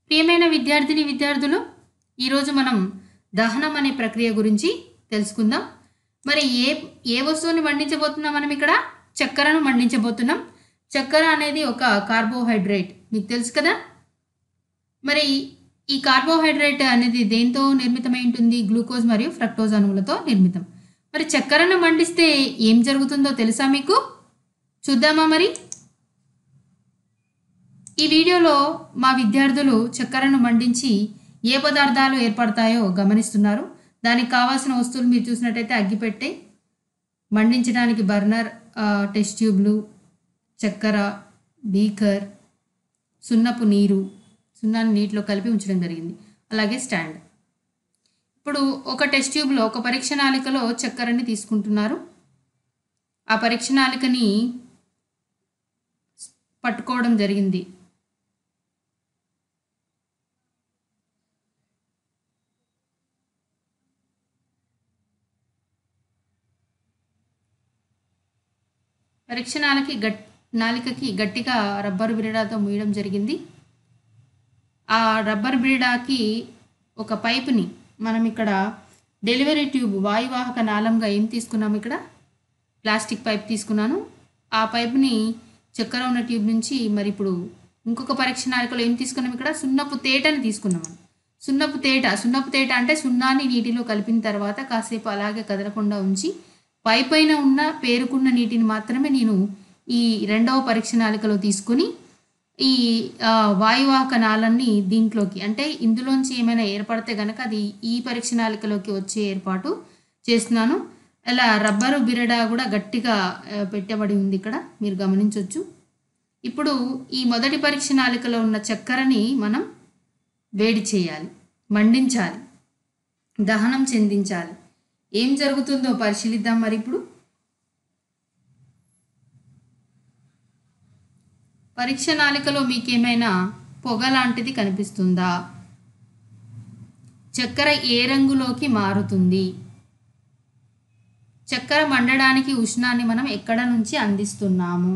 ప్రియమైన విద్యార్థిని విద్యార్థులు ఈరోజు మనం దహనం అనే ప్రక్రియ గురించి తెలుసుకుందాం మరి ఏ ఏ వస్తువుని మండించబోతున్నాం మనం ఇక్కడ చక్కెరను మండించబోతున్నాం చక్కెర అనేది ఒక కార్బోహైడ్రేట్ మీకు తెలుసు కదా మరి ఈ కార్బోహైడ్రేట్ అనేది దేంతో నిర్మితమై ఉంటుంది గ్లూకోజ్ మరియు ఫ్రక్టోజ్ అణువులతో నిర్మితం మరి చక్కెరను మండిస్తే ఏం జరుగుతుందో తెలుసా మీకు చూద్దామా మరి ఈ వీడియోలో మా విద్యార్థులు చక్కెరను మండించి ఏ పదార్థాలు ఏర్పడతాయో గమనిస్తున్నారు దానికి కావాల్సిన వస్తువులు మీరు చూసినట్టయితే అగ్గిపెట్టె మండించడానికి బర్నర్ ఆ, టెస్ట్ ట్యూబ్లు చక్కెర బీకర్ సున్నపు నీరు సున్నాన్ని నీటిలో కలిపి ఉంచడం జరిగింది అలాగే స్టాండ్ ఇప్పుడు ఒక టెస్ట్ ట్యూబ్లో ఒక పరీక్ష నాళికలో చక్కెరని తీసుకుంటున్నారు ఆ పరీక్ష నాళికని పట్టుకోవడం జరిగింది పరీక్ష నాళిక గట్ నాలికకి గట్టిగా రబ్బరు బిరడాతో మూయడం జరిగింది ఆ రబ్బర్ బిరడాకి ఒక పైపుని మనం ఇక్కడ డెలివరీ ట్యూబ్ వాయువాహక నాళంగా ఏం తీసుకున్నాము ఇక్కడ ప్లాస్టిక్ పైప్ తీసుకున్నాను ఆ పైపుని చక్కెర ఉన్న ట్యూబ్ నుంచి మరి ఇప్పుడు ఇంకొక పరీక్ష నాలికలో ఏం తీసుకున్నాం ఇక్కడ సున్నపు తేటని తీసుకున్నాం మనం సున్నపు తేట సున్నపు తేట అంటే సున్నాన్ని నీటిలో కలిపిన తర్వాత కాసేపు అలాగే కదలకుండా ఉంచి పై పైన ఉన్న పేరుకున్న నీటిని మాత్రమే నేను ఈ రెండవ పరీక్ష నాలికలో తీసుకుని ఈ ఆ, వాయువాహక నాళాన్ని దీంట్లోకి అంటే ఇందులోంచి ఏమైనా ఏర్పడితే గనక అది ఈ పరీక్ష నాలికలోకి వచ్చే ఏర్పాటు చేస్తున్నాను ఇలా రబ్బరు బిరడా కూడా గట్టిగా ఆ, పెట్టబడి ఉంది ఇక్కడ మీరు గమనించవచ్చు ఇప్పుడు ఈ మొదటి పరీక్ష నాలికలో ఉన్న చక్కెరని మనం వేడి చేయాలి మండించాలి దహనం చెందించాలి ఏం జరుగుతుందో పరిశీలిద్దాం మరి ఇప్పుడు పరీక్ష నాళికలో మీకేమైనా పొగ లాంటిది కనిపిస్తుందా చక్కెర ఏ రంగులోకి మారుతుంది చక్కెర మండడానికి ఉష్ణాన్ని మనం ఎక్కడ నుంచి అందిస్తున్నాము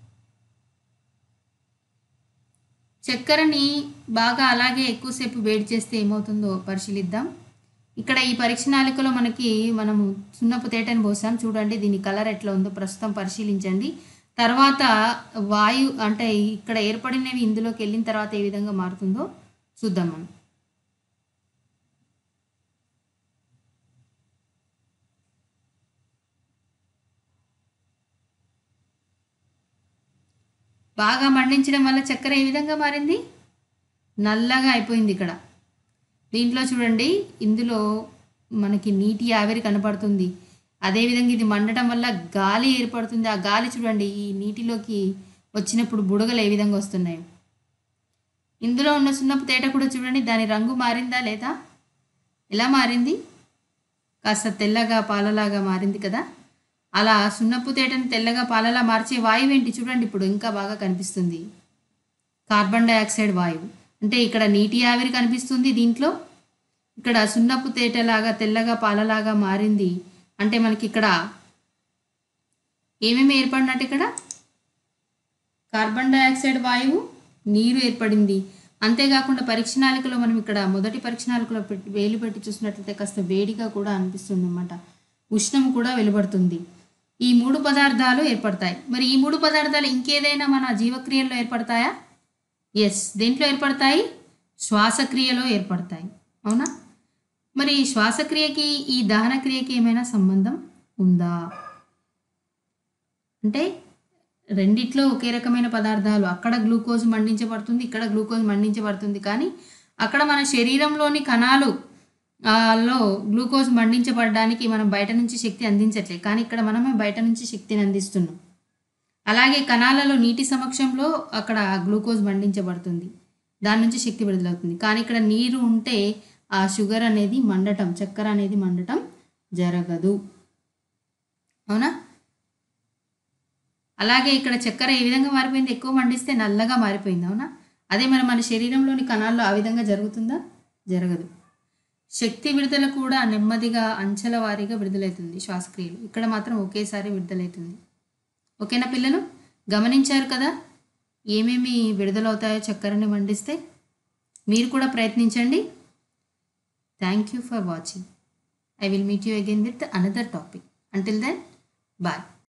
చక్కెరని బాగా అలాగే ఎక్కువసేపు వేడి చేస్తే ఏమవుతుందో పరిశీలిద్దాం ఇక్కడ ఈ పరీక్ష నాళికలో మనకి మనము సున్నపు తేటని పోసాం చూడండి దీని కలర్ ఎట్లా ఉందో ప్రస్తుతం పరిశీలించండి తర్వాత వాయు అంటే ఇక్కడ ఏర్పడినవి ఇందులోకి వెళ్ళిన తర్వాత ఏ విధంగా మారుతుందో చూద్దాం మనం బాగా మండించడం వల్ల చక్కెర ఏ విధంగా మారింది నల్లగా అయిపోయింది ఇక్కడ దీంట్లో చూడండి ఇందులో మనకి నీటి ఆవిరి కనపడుతుంది అదేవిధంగా ఇది మండటం వల్ల గాలి ఏర్పడుతుంది ఆ గాలి చూడండి ఈ నీటిలోకి వచ్చినప్పుడు బుడగలు ఏ విధంగా వస్తున్నాయి ఇందులో ఉన్న సున్నపు తేట కూడా చూడండి దాని రంగు మారిందా లేదా ఎలా మారింది కాస్త తెల్లగా పాలలాగా మారింది కదా అలా సున్నపు తేటని తెల్లగా పాలలా మార్చే వాయువు ఏంటి చూడండి ఇప్పుడు ఇంకా బాగా కనిపిస్తుంది కార్బన్ డయాక్సైడ్ వాయువు అంటే ఇక్కడ నీటి ఆవిరి కనిపిస్తుంది దీంట్లో ఇక్కడ సున్నపు తేటలాగా తెల్లగా పాలలాగా మారింది అంటే మనకి ఇక్కడ ఏమేమి ఏర్పడినట్టు ఇక్కడ కార్బన్ డయాక్సైడ్ వాయువు నీరు ఏర్పడింది అంతేకాకుండా పరీక్ష నాళికలో మనం ఇక్కడ మొదటి పరీక్ష నాళికలో పెట్టి వేలు పెట్టి చూసినట్లయితే కాస్త వేడిగా కూడా అనిపిస్తుంది అన్నమాట ఉష్ణం కూడా వెలువడుతుంది ఈ మూడు పదార్థాలు ఏర్పడతాయి మరి ఈ మూడు పదార్థాలు ఇంకేదైనా మన జీవక్రియల్లో ఏర్పడతాయా ఎస్ దేంట్లో ఏర్పడతాయి శ్వాసక్రియలో ఏర్పడతాయి అవునా మరి ఈ శ్వాసక్రియకి ఈ దహన క్రియకి ఏమైనా సంబంధం ఉందా అంటే రెండిట్లో ఒకే రకమైన పదార్థాలు అక్కడ గ్లూకోజ్ మండించబడుతుంది ఇక్కడ గ్లూకోజ్ మండించబడుతుంది కానీ అక్కడ మన శరీరంలోని కణాలు ఆ, లో గ్లూకోజ్ మండించబడడానికి మనం బయట నుంచి శక్తి అందించట్లేదు కానీ ఇక్కడ మనమే బయట నుంచి శక్తిని అందిస్తున్నాం అలాగే కణాలలో నీటి సమక్షంలో అక్కడ గ్లూకోజ్ మండించబడుతుంది దాని నుంచి శక్తి విడుదలవుతుంది కానీ ఇక్కడ నీరు ఉంటే ఆ షుగర్ అనేది మండటం చక్కెర అనేది మండటం జరగదు అవునా అలాగే ఇక్కడ చక్కెర ఏ విధంగా మారిపోయింది ఎక్కువ మండిస్తే నల్లగా మారిపోయింది అవునా అదే మరి మన శరీరంలోని కణాల్లో ఆ విధంగా జరుగుతుందా జరగదు శక్తి విడుదల కూడా నెమ్మదిగా అంచెల వారీగా విడుదలవుతుంది శ్వాసక్రియలు ఇక్కడ మాత్రం ఒకేసారి విడుదలవుతుంది ఓకేనా పిల్లలు గమనించారు కదా ఏమేమి విడుదలవుతాయో చక్కెరని మండిస్తే మీరు కూడా ప్రయత్నించండి thank you for watching I will meet you again with another topic until then bye